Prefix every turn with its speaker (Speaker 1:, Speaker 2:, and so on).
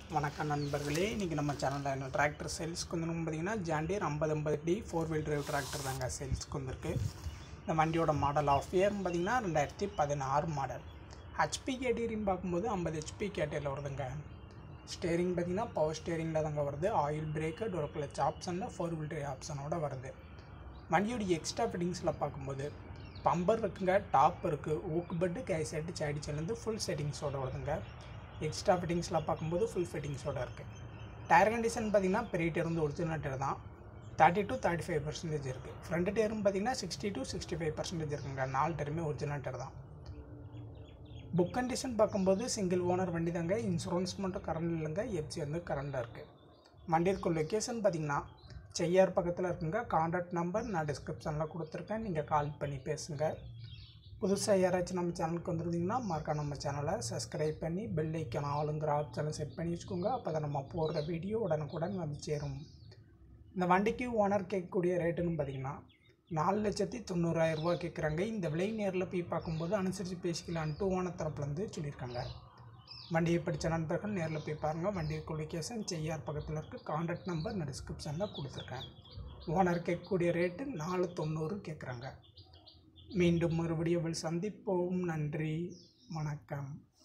Speaker 1: வணக்கம் நண்பர்களே இன்றைக்கி நம்ம சேனலில் என்ன டிராக்டர் சேல்ஸ்க்கு வந்து பார்த்தீங்கன்னா ஜாண்டியர் ஐம்பது ஐம்பது D four wheel drive tractor தாங்க சேல்ஸ்க்கு வந்திருக்கு இந்த வண்டியோட மாடல் ஆஃப் இயர்னு பார்த்தீங்கன்னா ரெண்டாயிரத்தி பதினாறு மாடல் ஹெச்பி கேட்டகரின்னு பார்க்கும்போது ஐம்பது ஹெச்பி கேட்டரியில் வருதுங்க ஸ்டேரிங் பார்த்தீங்கன்னா பவர் ஸ்டேரிங்கில் தாங்க வருது ஆயில் பிரேக்கு டோர் கிளச் ஆப்ஷனில் ஃபோர் வீல் டிரைவ் ஆப்ஷனோட வருது வண்டியோட எக்ஸ்ட்ரா ஃபிட்டிங்ஸில் பார்க்கும்போது பம்பர் இருக்குங்க டாப் இருக்குது ஊக்கு பெட்டு கை செட்டு சைடு சேர்ந்து ஃபுல் செட்டிங்ஸோட வருதுங்க எக்ஸ்ட்ரா ஃபிட்டிங்ஸில் பார்க்கும்போது ஃபுல் ஃபிட்டிங்ஸோட இருக்குது டயர் கண்டிஷன் பார்த்தீங்கன்னா பெரிய டயர் வந்து ஒரிஜினல் டயர் தான் thirty to thirty five percentage இருக்குது ஃப்ரண்ட் டயரும் பார்த்தீங்கன்னா sixty to sixty five percentage இருக்குங்க நாலு டயருமே ஒரிஜினல் டயர் தான் புக் கண்டிஷன் பார்க்கும்போது சிங்கிள் ஓனர் வண்டி தாங்க இன்சூரன்ஸ் மட்டும் கரண்ட் இல்லைங்க எஃப்சி வந்து கரண்டாக இருக்குது வண்டி இருக்க லொக்கேஷன் பார்த்தீங்கன்னா செய்யார் பக்கத்தில் இருக்குங்க காண்டாக்ட் நம்பர் நான் டிஸ்கிரிப்ஷனில் கொடுத்துருக்கேன் நீங்கள் கால் பண்ணி பேசுங்க புதுசாக யாராச்சும் நம்ம சேனலுக்கு வந்துருந்தீங்கன்னா மறக்காம நம்ம சேனலை சப்ஸ்கிரைப் பண்ணி பெல் ஐக்கான ஆளுங்கிற ஆப்ஷனை செட் பண்ணி வச்சுக்கோங்க அப்போ தான் நம்ம போடுற வீடியோ உடனுக்குடன் வந்து சேரும் இந்த வண்டிக்கு ஓனர் கேட்கக்கூடிய ரேட்டுன்னு பார்த்தீங்கன்னா நாலு லட்சத்தி தொண்ணூறாயிரம் ரூபா கேட்குறாங்க இந்த விலை நேரில் போய் பார்க்கும்போது அனுசரித்து பேசிக்கலான்ட்டு ஓனர் தரப்புலேருந்து சொல்லியிருக்காங்க வண்டியை படித்த நண்பர்கள் நேரில் போய் பாருங்கள் வண்டி லொக்கேஷன் செய்யார் பக்கத்தில் இருக்க காண்டாக்ட் நம்பர் நான் டிஸ்கிரிப்ஷனில் கொடுத்துருக்கேன் ஓனர் கேட்கக்கூடிய ரேட்டு நாலு தொண்ணூறு கேட்குறாங்க மீண்டும் ஒரு வீடியோவில் சந்திப்போம் நன்றி வணக்கம்